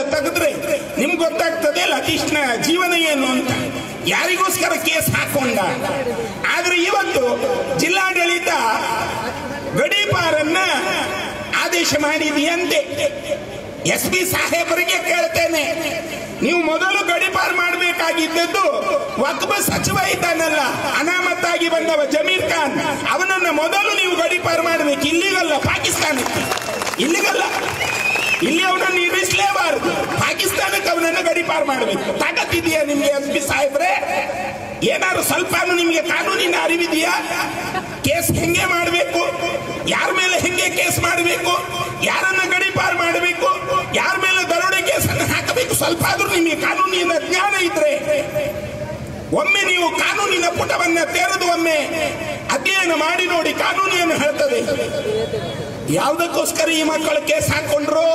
ತೆಗೆದ್ರೆ ನಿಮ್ಗೆ ಗೊತ್ತಾಗ್ತದೆ ಲತೀಶ್ನ ಜೀವನ ಏನು ಅಂತ ಯಾರಿಗೋಸ್ಕರ ಕೇಸ್ ಹಾಕೊಂಡ ಆದ್ರೆ ಇವತ್ತು ಜಿಲ್ಲಾಡಳಿತ ಗಡೀಪಾರನ್ನ ಆದೇಶ ಮಾಡಿದೆಯಂತೆ ಎಸ್ ಪಿ ಸಾಹೇಬರಿಗೆ ಕೇಳ್ತೇನೆ ನೀವು ಮೊದಲು ಗಡಿಪಾರ್ ಮಾಡಬೇಕಾಗಿದ್ದದ್ದು ವಕ್ಬ ಸಚಿವ ಇದ್ದಾನಲ್ಲ ಅನಾಮತ್ತಾಗಿ ಬಂದವ ಜಮೀರ್ ಖಾನ್ ಅವನನ್ನ ಮೊದಲು ನೀವು ಗಡಿಪಾರ್ ಮಾಡಬೇಕು ಇಲ್ಲಿಗಲ್ಲ ಪಾಕಿಸ್ತಾನಕ್ಕೆ ಇಲ್ಲಿಗಲ್ಲ ಇಲ್ಲಿ ಅವನನ್ನು ಇರಿಸಲೇಬಾರದು ಪಾಕಿಸ್ತಾನಕ್ಕೆ ಅವನನ್ನು ಗಡಿಪಾರ್ ಮಾಡಬೇಕು ತಾಕತ್ತಿದೆಯಾ ನಿಮ್ಗೆ ಎಸ್ ಪಿ ಸಾಹೇಬ್ರೆ ಏನಾದ್ರು ಸ್ವಲ್ಪ ನಿಮ್ಗೆ ಕಾನೂನಿನ ಅರಿವಿದೆಯಾ ಕೇಸ್ ಹೆಂಗೆ ಮಾಡಬೇಕು ಯಾರ ಮೇಲೆ ಹೆಂಗೆ ಕೇಸ್ ಮಾಡಬೇಕು ಯಾರನ್ನ ಗಡಿಪಾರ್ ಮಾಡಬೇಕು ಯಾರ ಮೇಲೆ ದರೋಡೆ ಕೇಸನ್ನು ಹಾಕಬೇಕು ಸ್ವಲ್ಪ ಆದ್ರೂ ನಿಮಗೆ ಕಾನೂನಿನ ಜ್ಞಾನ ಇದ್ರೆ ಒಮ್ಮೆ ನೀವು ಕಾನೂನಿನ ಪುಟವನ್ನ ತೆರೆದು ಒಮ್ಮೆ ಅಧ್ಯಯನ ಮಾಡಿ ನೋಡಿ ಕಾನೂನು ಏನು ಹೇಳ್ತದೆ ಯಾವುದಕ್ಕೋಸ್ಕರ ಈ ಮಕ್ಕಳು ಕೇಸ್ ಹಾಕೊಂಡ್ರು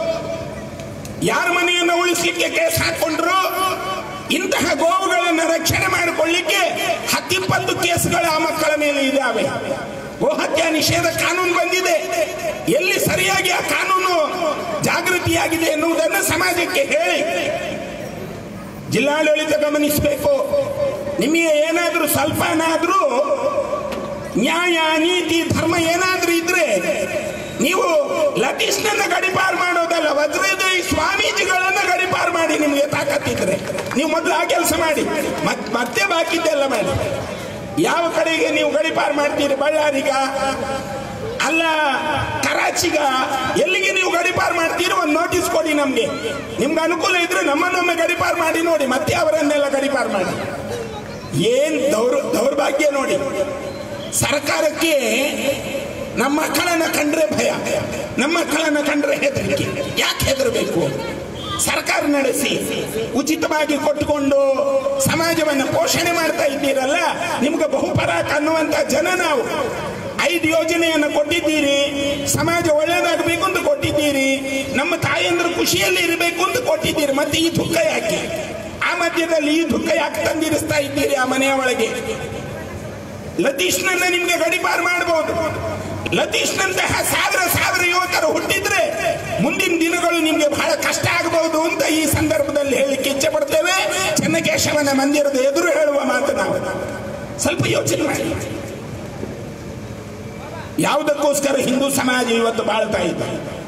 ಯಾರ ಮನೆಯನ್ನು ಉಳಿಸ್ಲಿಕ್ಕೆ ಕೇಸ್ ಹಾಕೊಂಡ್ರು ಇಂತಹ ಗೋವುಗಳನ್ನು ರಕ್ಷಣೆ ಮಾಡಿಕೊಳ್ಳಿಕ್ಕೆ ಹತ್ತಿಪ್ಪತ್ತು ಕೇಸ್ಗಳು ಆ ಮಕ್ಕಳ ಮೇಲೆ ಇದ್ದಾವೆ ಗೋಹತ್ಯೆ ನಿಷೇಧ ಕಾನೂನು ಬಂದಿದೆ ಎಲ್ಲಿ ಸರಿಯಾಗಿ ಆ ಕಾನೂನು ಜಾಗೃತಿಯಾಗಿದೆ ಎನ್ನುವುದನ್ನು ಸಮಾಜಕ್ಕೆ ಹೇಳಿ ಜಿಲ್ಲಾಡಳಿತ ಗಮನಿಸಬೇಕು ನಿಮಗೆ ಏನಾದರೂ ಸ್ವಲ್ಪನಾದರೂ ನ್ಯಾಯ ನೀತಿ ಧರ್ಮ ಏನಾದ್ರೂ ಇದ್ರೆ ನೀವು ಲತೀಶ್ನನ್ನ ಗಡಿಪಾರ್ ಮಾಡೋದಲ್ಲ ವಜ್ರದೇವಿ ಸ್ವಾಮೀಜಿಗಳನ್ನ ಗಡಿಪಾರ್ ಮಾಡಿ ನಿಮಗೆ ತಾಕತ್ತಿದ್ರೆ ನೀವು ಮೊದಲು ಆ ಕೆಲಸ ಮಾಡಿ ಮತ್ ಮತ್ತೆ ಬಾಕಿದ್ದೆಲ್ಲ ಮಾಡಿ ಯಾವ ಕಡೆಗೆ ನೀವು ಗಡಿಪಾರ್ ಮಾಡ್ತೀರಿ ಬಳ್ಳಾರಿಗ ಅಲ್ಲ ಕರಾಚಿಗ ಎಲ್ಲಿಗೆ ನೀವು ಗಡಿಪಾರ್ ಮಾಡ್ತೀರಿ ಒಂದು ನೋಟಿಸ್ ಕೊಡಿ ನಮ್ಗೆ ನಿಮ್ಗೆ ಅನುಕೂಲ ಇದ್ರೆ ನಮ್ಮನ್ನೊಮ್ಮೆ ಗಡಿಪಾರ್ ಮಾಡಿ ನೋಡಿ ಮತ್ತೆ ಅವರನ್ನೆಲ್ಲ ಗಡಿಪಾರ್ ಮಾಡಿ ಏನ್ ದೌರ್ ದೌರ್ಭಾಗ್ಯ ನೋಡಿ ಸರ್ಕಾರಕ್ಕೆ ನಮ್ಮ ಮಕ್ಕಳನ್ನ ಕಂಡ್ರೆ ಭಯ ನಮ್ಮ ಮಕ್ಕಳನ್ನ ಕಂಡ್ರೆ ಹೆದರಿಕೆ ಯಾಕೆ ಹೆದರಬೇಕು ಸರ್ಕಾರ ನಡೆಸಿ ಉಚಿತವಾಗಿ ಕೊಟ್ಟುಕೊಂಡು ಸಮಾಜವನ್ನು ಪೋಷಣೆ ಮಾಡ್ತಾ ಇದ್ದೀರಲ್ಲ ನಿಮ್ಗೆ ಬಹುಪರಾಕ್ ಅನ್ನುವಂತ ಜನ ನಾವು ಐದು ಯೋಜನೆಯನ್ನು ಕೊಟ್ಟಿದ್ದೀರಿ ಸಮಾಜ ಒಳ್ಳೇದಾಗಬೇಕು ಅಂತ ಕೊಟ್ಟಿದ್ದೀರಿ ನಮ್ಮ ತಾಯಂದ್ರು ಖುಷಿಯಲ್ಲಿ ಇರಬೇಕು ಅಂತ ಕೊಟ್ಟಿದ್ದೀರಿ ಮತ್ತೆ ಈ ದುಃಖ ಯಾಕೆ ಆ ಮಧ್ಯದಲ್ಲಿ ಈ ದುಃಖ ಯಾಕೆ ತಂದಿರಿಸ್ತಾ ಇದ್ದೀರಿ ಆ ಮನೆಯ ಒಳಗೆ ಲತೀಶ್ನನ್ನ ನಿಮ್ಗೆ ಗಡಿಪಾರ್ ಮಾಡಬಹುದು ಲತೀಶ್ನಂತಹ ಸಾವಿರ ಸಾವಿರ ಯುವಕರು ಹುಟ್ಟಿದ್ರೆ ಮುಂದಿನ ದಿನಗಳು ನಿಮ್ಗೆ ಬಹಳ ಕಷ್ಟ ಆಗಬಹುದು ಅಂತ ಈ ಸಂದರ್ಭದಲ್ಲಿ ಹೇಳಿಕ್ಕೆ ಇಚ್ಛೆ ಪಡ್ತೇವೆ ಚೆನ್ನಕೇಶವನ ಮಂದಿರದ ಎದುರು ಹೇಳುವ ಮಾತು ನಾವು ಸ್ವಲ್ಪ ಯೋಚನೆ ಮಾಡಿ ಯಾವುದಕ್ಕೋಸ್ಕರ ಹಿಂದೂ ಸಮಾಜ ಇವತ್ತು ಬಾಳ್ತಾ ಇದೆ